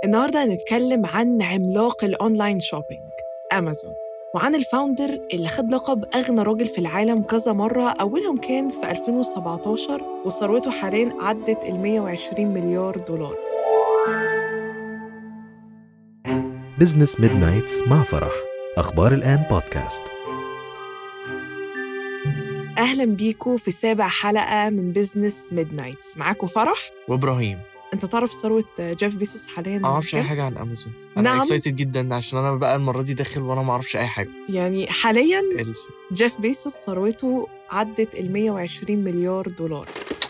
النهارده هنتكلم عن عملاق الاونلاين شوبينج امازون وعن الفاوندر اللي خد لقب اغنى راجل في العالم كذا مره اولهم كان في 2017 وثروته حاليا عدت ال 120 مليار دولار بزنس ميد نايتس مع فرح أخبار الآن بودكاست اهلا بيكم في سابع حلقه من بزنس ميد نايتس معاكم فرح وابراهيم انت تعرف ثروه جيف بيسوس حاليا ما اعرفش اي كام؟ حاجه عن امازون انا نعم. اكسايتد جدا عشان انا بقى المره دي داخل وانا ما اعرفش اي حاجه يعني حاليا ال- جيف بيسوس ثروته عدت ال 120 مليار دولار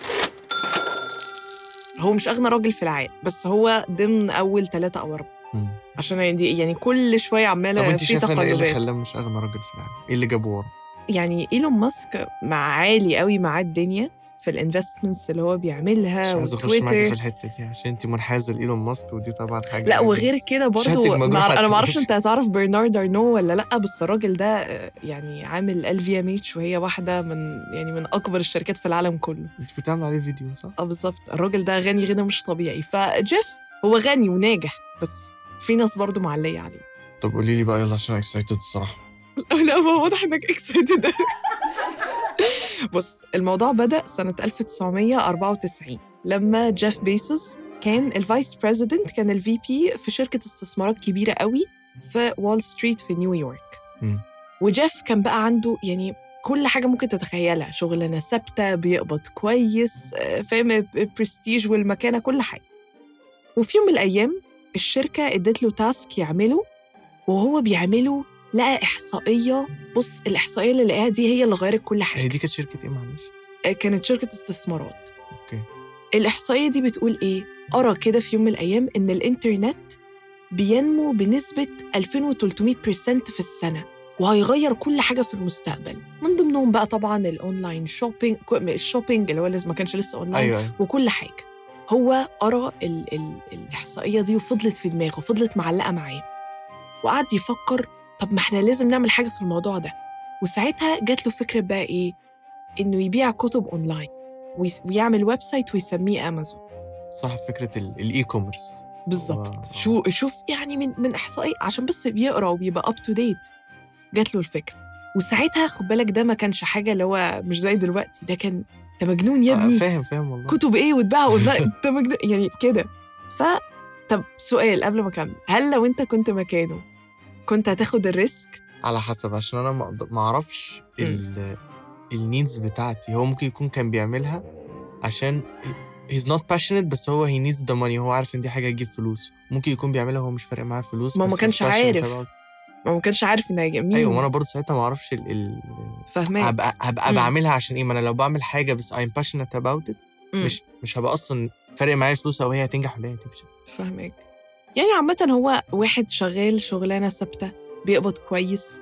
هو مش اغنى راجل في العالم بس هو ضمن اول ثلاثة او اربعة مم. عشان يعني دي يعني كل شويه طب عماله انت في شايفه إن ايه اللي تقلبات خلاه مش اغنى راجل في العالم؟ ايه اللي جابه ورا؟ يعني ايلون ماسك مع عالي قوي مع الدنيا في الانفستمنتس اللي هو بيعملها مش عايز اخش معاكي في وتويتر الحته دي عشان انت منحازه لايلون ماسك ودي طبعا حاجه لا يعني وغير كده برضو شهادتك مجروحة مع... انا ما اعرفش هتمشي. انت هتعرف برنارد ارنو ولا لا بس الراجل ده آه، يعني عامل ال في ام اتش وهي واحده من يعني من اكبر الشركات في العالم كله انت بتعمل عليه فيديو صح؟ اه بالظبط الراجل ده غني غنى مش طبيعي فجيف هو غني وناجح بس في ناس برضو معلية عليه طب قولي لي بقى يلا عشان اكسايتد الصراحه لا ما واضح انك اكسايتد بص الموضوع بدأ سنة 1994 لما جيف بيسوس كان الفايس بريزيدنت كان الفي بي في شركة استثمارات كبيرة قوي في وول ستريت في نيويورك مم. وجيف كان بقى عنده يعني كل حاجة ممكن تتخيلها شغلانة ثابتة بيقبض كويس آه، فاهم البرستيج والمكانة كل حاجة وفي يوم من الأيام الشركة ادت له تاسك يعمله وهو بيعمله لقى إحصائية بص الإحصائية اللي لقاها دي هي اللي غيرت كل هي حاجة دي كانت شركه ايه معلش؟ آه، كانت شركة استثمارات اوكي الإحصائية دي بتقول إيه؟ أرى كده في يوم من الأيام إن الإنترنت بينمو بنسبة 2300% في السنة وهيغير كل حاجة في المستقبل من ضمنهم بقى طبعا الأونلاين شوبينج الشوبينج اللي هو لسه ما كانش لسه أونلاين ايوه ايوه وكل حاجة هو قرأ ال ال الإحصائية دي وفضلت في دماغه فضلت معلقة معاه وقعد يفكر طب ما احنا لازم نعمل حاجة في الموضوع ده وساعتها جات له فكرة بقى إيه إنه يبيع كتب أونلاين ويس- ويعمل ويب سايت ويسميه أمازون صح فكره ال- الاي كوميرس بالظبط آه. شو شوف يعني من من احصائي عشان بس بيقرا وبيبقى اب تو ديت جات له الفكره وساعتها خد بالك ده ما كانش حاجه اللي هو مش زي دلوقتي ده كان انت مجنون يا ابني فاهم فاهم والله كتب ايه وتباع اونلاين انت مجنون يعني كده ف طب سؤال قبل ما اكمل هل لو انت كنت مكانه كنت هتاخد الريسك على حسب عشان انا ما أقد- ما اعرفش ال- النيدز بتاعتي هو ممكن يكون كان بيعملها عشان he's not passionate بس هو he needs the money هو عارف ان دي حاجه تجيب فلوس ممكن يكون بيعملها هو مش فارق معاه الفلوس ما هو ما بس كانش he's passionate عارف. about- ما ما كانش عارف ان هيجي مين ايوه وانا برضه ساعتها ما اعرفش ال, ال... فاهماك هبقى هبقى مم. بعملها عشان ايه ما انا لو بعمل حاجه بس I'm passionate about it مم. مش مش هبقى اصلا فارق معايا الفلوس او هي هتنجح ولا هي هتفشل فاهمك يعني عامة هو واحد شغال شغلانة ثابتة بيقبض كويس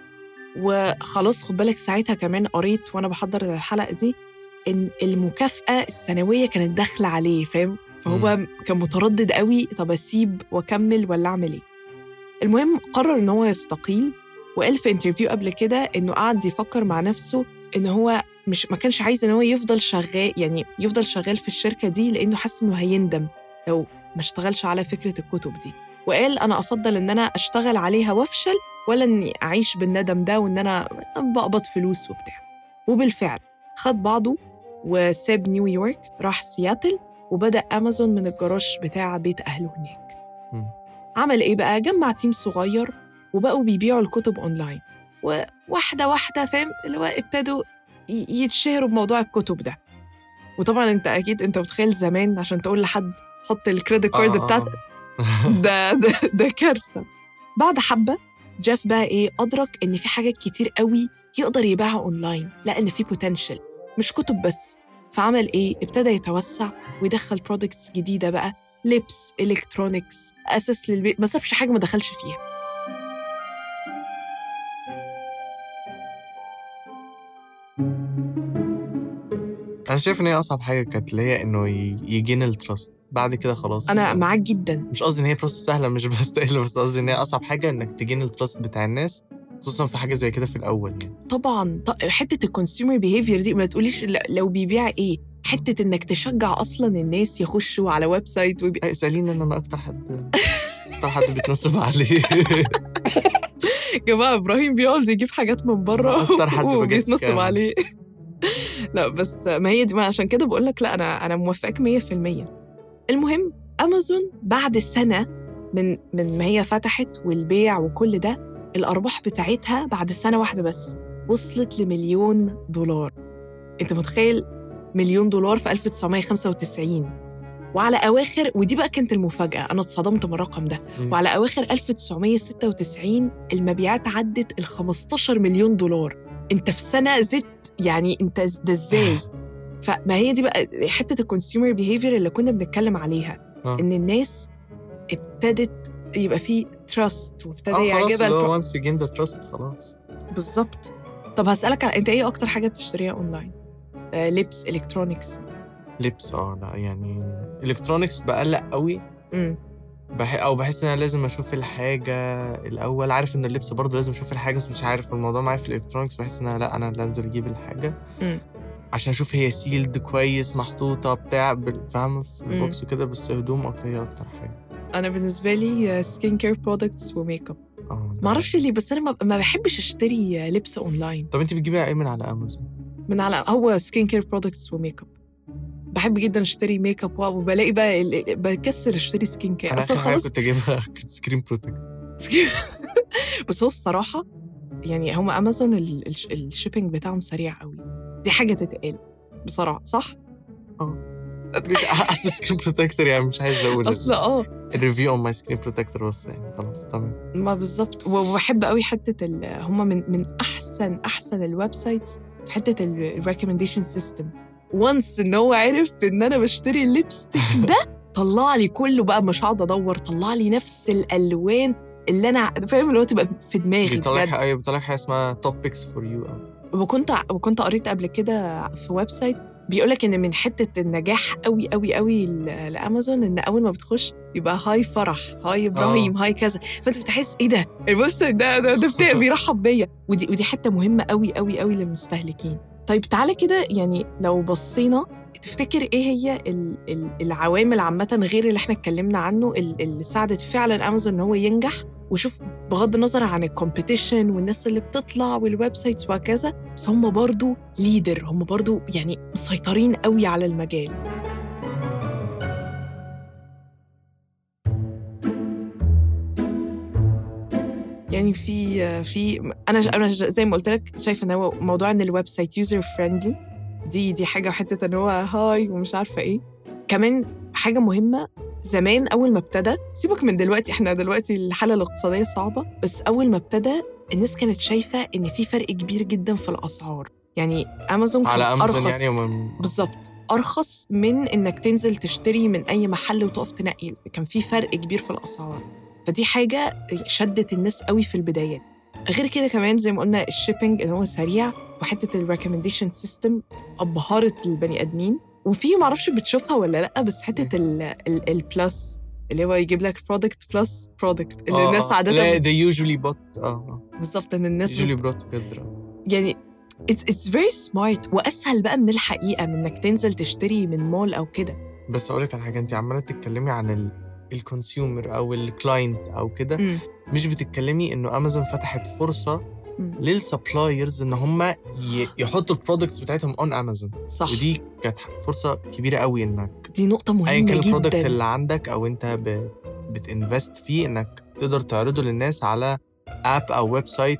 وخلاص خد بالك ساعتها كمان قريت وانا بحضر الحلقة دي ان المكافأة السنوية كانت داخلة عليه فاهم فهو كان متردد قوي طب اسيب واكمل ولا اعمل ايه المهم قرر ان هو يستقيل وقال في انترفيو قبل كده انه قعد يفكر مع نفسه ان هو مش ما كانش عايز ان هو يفضل شغال يعني يفضل شغال في الشركة دي لانه حاسس انه هيندم لو ما اشتغلش على فكرة الكتب دي وقال أنا أفضل إن أنا أشتغل عليها وأفشل ولا إني أعيش بالندم ده وإن أنا بقبض فلوس وبتاع وبالفعل خد بعضه وساب نيويورك راح سياتل وبدأ أمازون من الجراج بتاع بيت أهله هناك مم. عمل إيه بقى؟ جمع تيم صغير وبقوا بيبيعوا الكتب أونلاين وواحدة واحدة فاهم اللي هو ابتدوا ي- يتشهروا بموضوع الكتب ده وطبعا انت اكيد انت متخيل زمان عشان تقول لحد حط الكريدت كارد بتاعتك ده ده ده كارثه بعد حبه جيف بقى ايه ادرك ان في حاجات كتير قوي يقدر يبيعها اونلاين لا ان في بوتنشال مش كتب بس فعمل ايه ابتدى يتوسع ويدخل برودكتس جديده بقى لبس الكترونكس اساس للبيت ما سابش حاجه ما دخلش فيها انا شايف ان هي اصعب حاجه كانت اللي هي انه ي- يجين التراست بعد كده خلاص انا معاك جدا مش قصدي ان هي بروسس سهله مش بستقل بس قصدي ان هي اصعب حاجه انك تجين التراست بتاع الناس خصوصا في حاجه زي كده في الاول يعني طبعا ط- حته الكونسيومر بيهيفير دي ما تقوليش ل- لو بيبيع ايه حته انك تشجع اصلا الناس يخشوا على ويب سايت ويبيع أي، اساليني ان انا اكتر حد اكتر حد بيتنصب عليه يا جماعه ابراهيم بيقعد يجيب حاجات من بره أكتر حد بجد وبيتنصب scammed. عليه لا بس ما هي دي ما عشان كده بقول لك لا انا انا موافقك 100% المهم امازون بعد سنه من من ما هي فتحت والبيع وكل ده الارباح بتاعتها بعد سنه واحده بس وصلت لمليون دولار انت متخيل مليون دولار في 1995 وعلى اواخر ودي بقى كانت المفاجاه انا اتصدمت من الرقم ده مم. وعلى اواخر 1996 المبيعات عدت ال 15 مليون دولار انت في سنه زدت يعني انت ده ازاي فما هي دي بقى حته الكونسيومر بيهيفير اللي كنا بنتكلم عليها آه. ان الناس ابتدت يبقى في تراست وابتدى اه خلاص يعجبها اللي البرو- هو once you gain the trust خلاص بالظبط طب هسألك على انت ايه اكتر حاجة بتشتريها اونلاين؟ آه لبس الكترونيكس لبس اه لا يعني الكترونكس بقلق قوي امم بح... او بحس ان انا لازم اشوف الحاجه الاول عارف ان اللبس برضه لازم اشوف الحاجه بس مش عارف الموضوع معايا في الالكترونكس بحس ان أنا لا انا اللي انزل اجيب الحاجه مم. عشان اشوف هي سيلد كويس محطوطه بتاع بال- فاهمه في مم. البوكس وكده بس هدوم اكتر هي اكتر حاجه انا بالنسبة لي سكين كير برودكتس وميك اب اه ده- ما اعرفش ليه بس انا ما- ما بحبش اشتري لبس اونلاين طب انت بتجيبيها ايه من على امازون من على هو سكين كير برودكتس وميك اب بحب جدا اشتري ميك اب وبلاقي بقى ال- بكسل اشتري سكين كير انا اصلا اخر حاجه خلاص كنت اجيبها كانت سكرين بروتكت بس هو الصراحة يعني هم امازون ال- الش- الشيبينج بتاعهم سريع قوي دي حاجة تتقال بصراحة صح؟ مش اصل سكرين بروتكتور يعني مش عايز اقول اصل اه الريفيو اون ماي سكرين بروتكتور بس يعني خلاص تمام ما بالظبط وبحب قوي حته ال- هم من من احسن احسن الويب سايتس في حته الريكومنديشن سيستم وانس ان هو عرف ان انا بشتري الليبستيك ده طلع لي كله بقى مش هقعد ادور طلع لي نفس الالوان اللي انا فاهم اللي هو تبقى في دماغي بيطلع لك بجد حاجه بيطلع لك حاجه اسمها توبكس فور يو وكنت وكنت قريت قبل كده في ويب سايت بيقول لك ان من حته النجاح قوي قوي قوي ل- لامازون ان اول ما بتخش يبقى هاي فرح هاي ابراهيم هاي كذا فانت بتحس ايه ده الويب سايت ده ده, ده بتاع بيرحب بيا ودي ودي حته مهمه قوي قوي قوي للمستهلكين طيب تعالى كده يعني لو بصينا تفتكر ايه هي ال- ال- العوامل عامه غير اللي احنا اتكلمنا عنه ال- اللي ساعدت فعلا امازون ان هو ينجح وشوف بغض النظر عن الكومبيتيشن والناس اللي بتطلع والويب سايتس وهكذا بس هم برضو ليدر هم برضو يعني مسيطرين قوي على المجال يعني في في انا انا زي ما قلت لك شايفه ان هو موضوع ان الويب سايت يوزر فريندلي دي دي حاجه حته ان هو هاي ومش عارفه ايه كمان حاجه مهمه زمان اول ما ابتدى سيبك من دلوقتي احنا دلوقتي الحاله الاقتصاديه صعبه بس اول ما ابتدى الناس كانت شايفه ان في فرق كبير جدا في الاسعار يعني امازون كان على امازون ارخص يعني ومن بالظبط ارخص من انك تنزل تشتري من اي محل وتقف تنقي كان في فرق كبير في الاسعار فدي حاجه شدت الناس قوي في البدايات غير كده كمان زي ما قلنا الشيبنج ان هو سريع وحته الريكومنديشن سيستم ابهرت البني ادمين وفي معرفش بتشوفها ولا لا بس حته البلس اللي هو يجيب لك برودكت بلس برودكت اللي الناس لا عاده they usually bought اه بالظبط ان الناس usually بت... brought together آه. يعني it's, it's very smart واسهل بقى من الحقيقه من انك تنزل تشتري من مول او كده بس اقول لك على حاجه انت عماله تتكلمي عن ال الكونسيومر او الكلاينت او كده مم. مش بتتكلمي انه امازون فتحت فرصه مم. للسبلايرز ان هم ي- يحطوا البرودكتس بتاعتهم اون امازون صح ودي كانت فرصه كبيره قوي انك دي نقطه ايا مهمه كان البرودكت جدا اللي عندك او انت ب... بتنفست فيه انك تقدر تعرضه للناس على اب او ويب سايت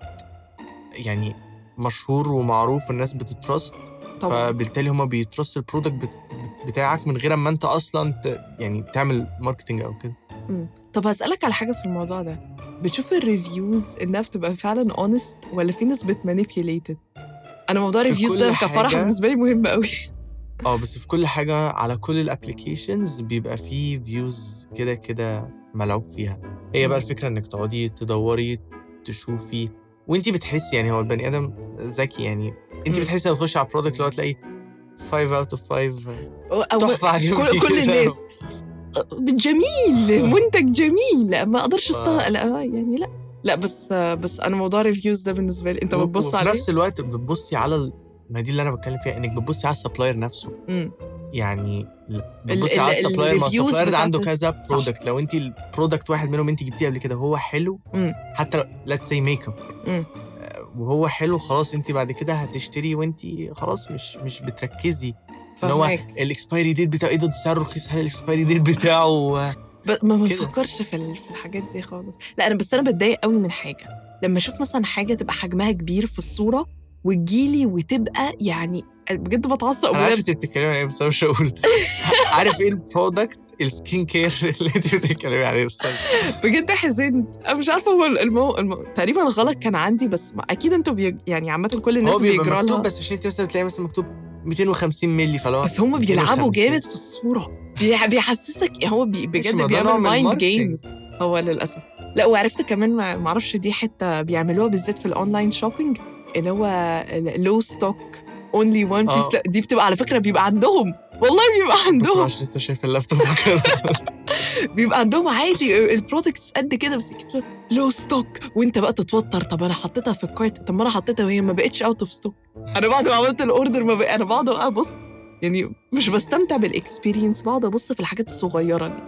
يعني مشهور ومعروف والناس بتترست طبعا فبالتالي هما بيترست البرودكت بت... بتاعك من غير ما انت اصلا ت... يعني تعمل ماركتنج او كده مم. طب هسألك على حاجة في الموضوع ده بتشوف الريفيوز انها بتبقى فعلا اونست ولا في ناس بتمانيبيوليتد انا موضوع في الريفيوز ده كل كفرح حاجة- بالنسبة لي مهم قوي اه بس في كل حاجه على كل الابلكيشنز بيبقى فيه فيوز كده كده ملعوب فيها هي بقى الفكره انك تقعدي تدوري تشوفي وانت بتحسي يعني هو البني ادم ذكي يعني انت مم. بتحسي لما تخشي على البرودكت اللي هو تلاقي 5 اوت اوف 5 أو تحفه عجبتني كل, كل كده. الناس جميل منتج جميل لا ما اقدرش ف- استغرق لا يعني لا لا بس بس انا موضوع الريفيوز ده بالنسبة لي انت و- بتبص وفي عليه نفس الوقت بتبصي على ال... ما دي اللي انا بتكلم فيها انك بتبصي على السبلاير نفسه مم. يعني ل- ال- بتبصي على ال- السبلاير ما الreviews السبلاير ده عنده بتاعت- كذا صح. برودكت لو انت البرودكت واحد منهم انت جبتيه قبل كده هو حلو مم. حتى ليتس سي ميك اب مم. وهو حلو خلاص انت بعد كده هتشتري وانت خلاص مش مش بتركزي ان هو فهماك الاكسبايري ديت بتاعه ايه ده ده سعره رخيص هل الاكسبايري ديت بتاعه ب- ما كده. بفكرش في ال- في الحاجات دي خالص لا انا بس انا بتضايق قوي من حاجه لما اشوف مثلا حاجه تبقى حجمها كبير في الصوره وتجيلي وتبقى يعني بجد بتعصب انا عارف بجد انت بتتكلمي عن ايه بس انا مش هقول عارف ايه البرودكت السكين كير اللي انت بتتكلمي عليه بس أنا- بجد حزنت انا مش عارفه هو المو... المو... تقريبا الغلط كان عندي بس ما... اكيد انتوا بي... يعني عامه كل هو الناس بيبقى بيجرى مكتوب لها بس عشان انت مثلا بتلاقي مثلا مكتوب 250 مللي فلو بس هم بيلعبوا 250. جامد في الصوره بي... بيحسسك هو بي... بجد ما ده بيعمل نوع من مايند الماركتينج. جيمز هو للاسف لا وعرفت كمان ما ما اعرفش دي حته بيعملوها بالذات في الاونلاين شوبينج اللي هو لو ستوك اونلي وان آه. بيس دي بتبقى على فكره بيبقى عندهم والله بيبقى بس عندهم أنا عشان لسه شايف اللابتوب كده. بيبقى عندهم عادي البرودكتس قد كده بس كده لو ستوك وانت بقى تتوتر طب انا حطيتها في الكارت طب ما انا حطيتها وهي ما بقتش اوت اوف ستوك انا بعد ما عملت الاوردر ما بقى انا بقعد ابص يعني مش بستمتع بالاكسبيرينس بقعد ابص في الحاجات الصغيره دي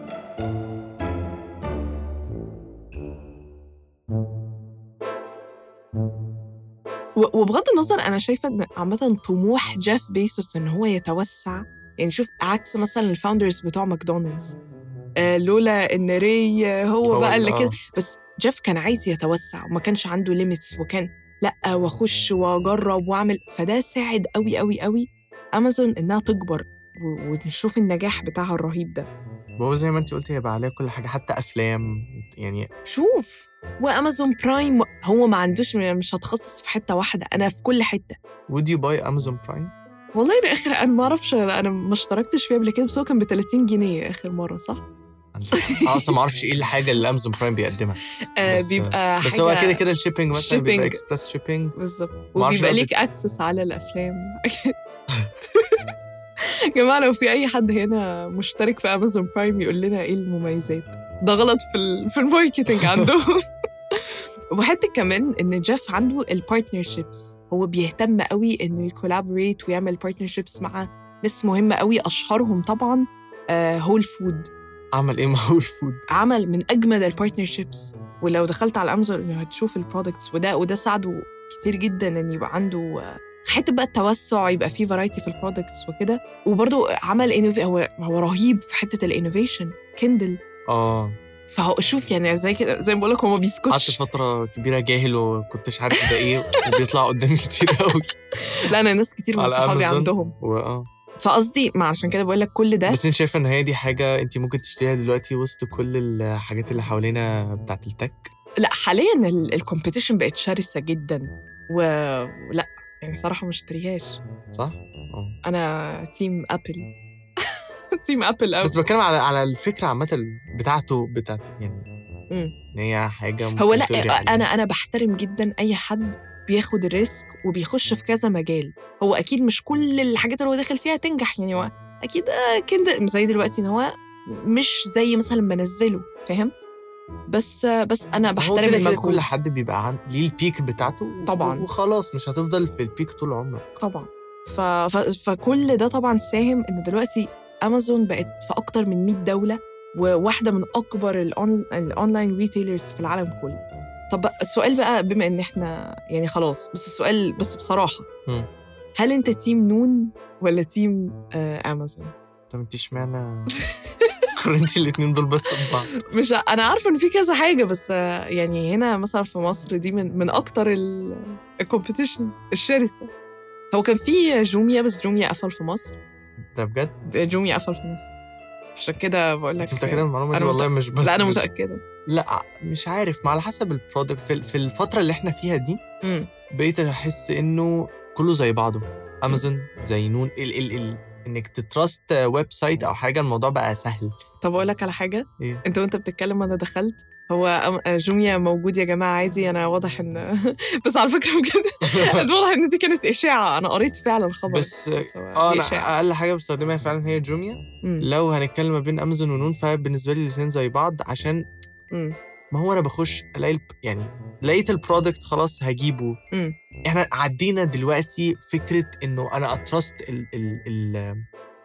و- وبغض النظر انا شايفه ان عامه طموح جيف بيسوس ان هو يتوسع يعني شوف عكس مثلا الفاوندرز بتوع ماكدونالدز آه لولا ان ري آه، هو, هو بقى اللي آه. كده بس جيف كان عايز يتوسع وما كانش عنده ليميتس وكان لا واخش واجرب واعمل فده ساعد قوي قوي قوي امازون انها تكبر و- ونشوف النجاح بتاعها الرهيب ده وهو زي ما انت قلتي هيبقى عليه كل حاجه حتى افلام يعني شوف وامازون برايم هو ما عندوش مش هتخصص في حته واحده انا في كل حته would you buy امازون برايم والله انا اخر انا ما اعرفش انا ما اشتركتش فيه قبل كده بس هو كان ب 30 جنيه اخر مره صح؟ انا اصلا ما اعرفش ايه الحاجه اللي امازون برايم بيقدمها آه بس- بيبقى بس حاجة هو كده كده الشيبنج مثلا بيبقى shipping. اكسبرس شيبنج بالظبط ما أعرفش وبيبقى بقى ليك اكسس على الافلام يا جماعه لو في اي حد هنا مشترك في امازون برايم يقول لنا ايه المميزات ده غلط في ال... في الماركتنج عندهم وحته كمان ان جيف عنده البارتنرشيبس هو بيهتم قوي انه يكولابوريت ويعمل بارتنرشيبس مع ناس مهمه قوي اشهرهم طبعا هول فود عمل ايه مع هول فود عمل من اجمد البارتنرشيبس ولو دخلت على امازون انه هتشوف البرودكتس وده وده ساعده كتير جدا ان يبقى عنده آه، حته بقى التوسع يبقى فيه فرايتي في البرودكتس وكده وبرضه عمل إنوف... هو هو رهيب في حته الانوفيشن كندل اه فهو شوف يعني زي كده زي ما بقول لك هو ما قعدت بيسكتش فتره كبيره جاهل وكنتش عارف ده ايه وبيطلع قدامي كتير قوي لا انا ناس كتير من على صحابي أمازون. عندهم واه فقصدي ما عشان كده بقول لك كل ده بس انت شايفه ان هي دي حاجه انت ممكن تشتريها دلوقتي وسط كل الحاجات اللي حوالينا بتاعت التك لا حاليا الكومبيتيشن بقت شرسه جدا و... ولا يعني صراحه ما اشتريهاش صح؟ اه انا تيم ابل تيم ابل قوي بس بتكلم على على الفكره عامه بتاعته بتاعت يعني مم. ان هي حاجه هو ممكن لا تقري عليها. انا انا بحترم جدا اي حد بياخد الريسك وبيخش في كذا مجال هو اكيد مش كل الحاجات اللي هو داخل فيها تنجح يعني هو اكيد آه، كده زي دلوقتي ان هو مش زي مثلا ما نزله فاهم بس آه، بس انا هو بحترم كده كده المجهود كل حد بيبقى عن... ليه البيك بتاعته و- طبعاً. وخلاص مش هتفضل في البيك طول عمرك طبعا ف... ف... فكل ده طبعا ساهم ان دلوقتي امازون بقت في اكتر من 100 دوله وواحده من اكبر الأون... الاونلاين ريتيلرز في العالم كله طب بقى السؤال بقى بما ان احنا يعني خلاص بس السؤال بس بصراحه مم. هل انت تيم نون ولا تيم آه امازون طب انت اشمعنى قارنتي الاتنين دول بس ببعض مش ع- انا عارفه ان في كذا حاجه بس آه يعني هنا مثلا في مصر دي من من اكتر الكومبيتيشن الشرسه هو كان في جوميا بس جوميا قفل في مصر ده بجد جوميا قفل في مصر عشان كده بقول لك انت متاكده من المعلومه دي أنا والله مش بس لا انا مش- متاكده لا مش عارف ما على حسب البرودكت في, في الفتره اللي احنا فيها دي امم بقيت احس انه كله زي بعضه امازون زي نون ال ال ال انك تتراست ويب سايت او حاجه الموضوع بقى سهل طب اقول لك على حاجه ايه انت وانت بتتكلم انا دخلت هو أم- جوميا موجود يا جماعه عادي انا واضح ان بس على فكره بجد واضح ان دي كانت اشاعه انا قريت فعلا خبر بس هو اه دي انا اشاعه اقل حاجه بستخدمها فعلا هي جوميا مم. لو هنتكلم ما بين امازون ونون فبالنسبه لي الاثنين زي بعض عشان مم. ما هو انا بخش الاقي الب- يعني لقيت البرودكت خلاص هجيبه مم. احنا عدينا دلوقتي فكره انه انا اترست ال ال ال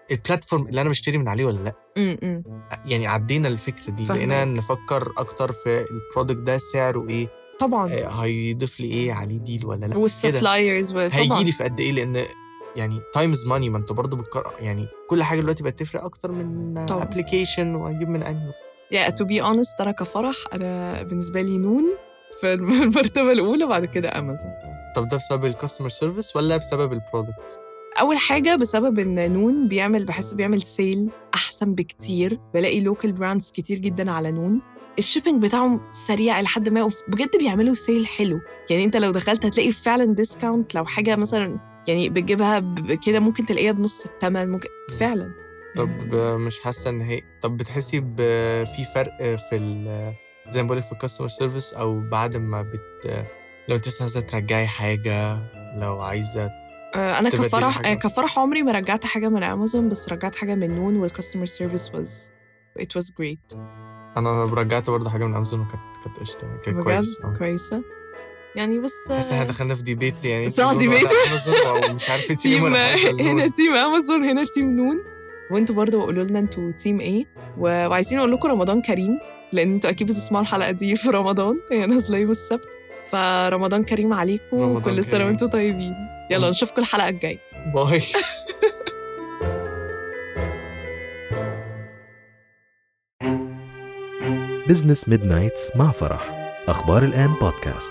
البلاتفورم اللي انا بشتري من عليه ولا لا م-م. يعني عدينا الفكره دي فاهمك. بقينا نفكر اكتر في البرودكت ده سعره ايه طبعا آه، هيضيف لي ايه عليه ديل ولا لا كده والسبلايرز هيجي طبعا لي في قد ايه لان يعني تايم از ماني ما انت برضه بتكر... يعني كل حاجه دلوقتي بقت تفرق اكتر من طبعاً. ابلكيشن واجيب من انهي يا تو بي اونست انا كفرح انا بالنسبه لي نون في المرتبه الاولى بعد كده امازون طب ده بسبب الكاستمر سيرفيس ولا بسبب البرودكت اول حاجه بسبب ان نون بيعمل بحسه بيعمل سيل احسن بكتير بلاقي لوكال براندز كتير جدا على نون الشيبنج بتاعهم سريع لحد ما وف- بجد بيعملوا سيل حلو يعني انت لو دخلت هتلاقي فعلا ديسكاونت لو حاجه مثلا يعني بتجيبها ب- كده ممكن تلاقيها بنص الثمن ممكن فعلا طب مش حاسه ان هي طب بتحسي ب... في فرق في ال... زي ما بقولك في الكاستمر سيرفيس او بعد ما بت لو انت مثلا عايزه ترجعي حاجه لو عايزه آه، انا تبدلي كفرح حاجة. آه، كفرح عمري ما رجعت حاجه من امازون بس رجعت حاجه من نون والكاستمر سيرفيس واز it was great انا رجعت برضه حاجه من امازون وكانت كانت قشطه يعني كانت بجد كويس اه كويسه يعني بس بس احنا آه، دخلنا في ديبيت يعني انت صح، نون ولا ديبيت. امازون ومش عارف انت ليه تيم منحازة لنون. هنا تيم امازون هنا تيم نون وانتوا برضو قولوا لنا انتوا تيم ايه و- وعايزين اقول لكم رمضان كريم لان انتوا اكيد بتسمعوا الحلقه دي في رمضان هي نازله يوم السبت فرمضان كريم عليكم رمضان وكل سنه كريم. وانتوا طيبين يلا مم. نشوفكم الحلقه الجايه باي بزنس ميد نايتس مع فرح أخبار الآن بودكاست